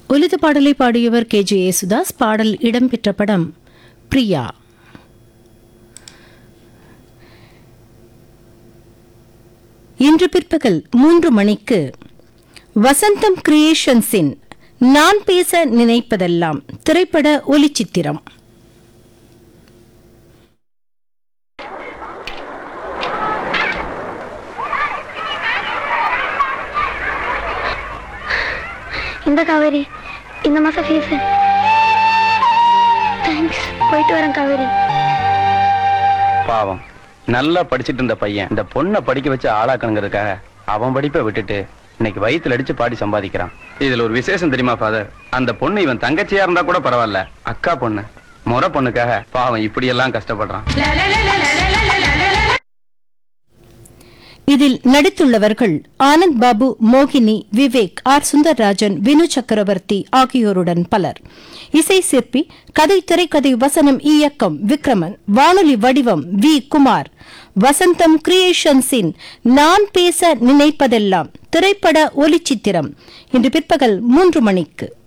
ஒலித பாடலை பாடியவர் K J Yesudas பாடல் இடம்பெற்ற படம் பிரியா இன்று பிற்பகல் மூன்று மணிக்கு வசந்தம் கிரியேஷன்ஸின் நான் பேச நினைப்பதெல்லாம் திரைப்பட ஒலிச்சித்திரம் இந்த காவேரி இந்த மாசம் ஃபீஸ் தேங்க்ஸ் போயிட்டு வரேன் காவேரி பாவம் நல்லா படிச்சிட்டு இருந்த பையன் இந்த பொண்ணை படிக்க வச்சு ஆளாக்கணுங்கிறதுக்காக அவன் படிப்பை விட்டுட்டு இன்னைக்கு வயித்துல அடிச்சு பாடி சம்பாதிக்கிறான் இதுல ஒரு விசேஷம் தெரியுமா ஃபாதர் அந்த பொண்ணு இவன் தங்கச்சியா இருந்தா கூட பரவாயில்ல அக்கா பொண்ணு முறை பொண்ணுக்காக பாவம் இப்படி எல்லாம் கஷ்டப்படுறான் இதில் நடித்துள்ளவர்கள் ஆனந்த் பாபு மோகினி விவேக் ஆர் சுந்தர்ராஜன் வினு சக்கரவர்த்தி ஆகியோருடன் பலர் இசை சிற்பி கதை திரைக்கதை வசனம் இயக்கம் விக்ரமன் வானொலி வடிவம் வி குமார் வசந்தம் கிரியேஷன்ஸின் நான் பேச நினைப்பதெல்லாம் திரைப்பட ஒலிச்சித்திரம் இன்று பிற்பகல் மூன்று மணிக்கு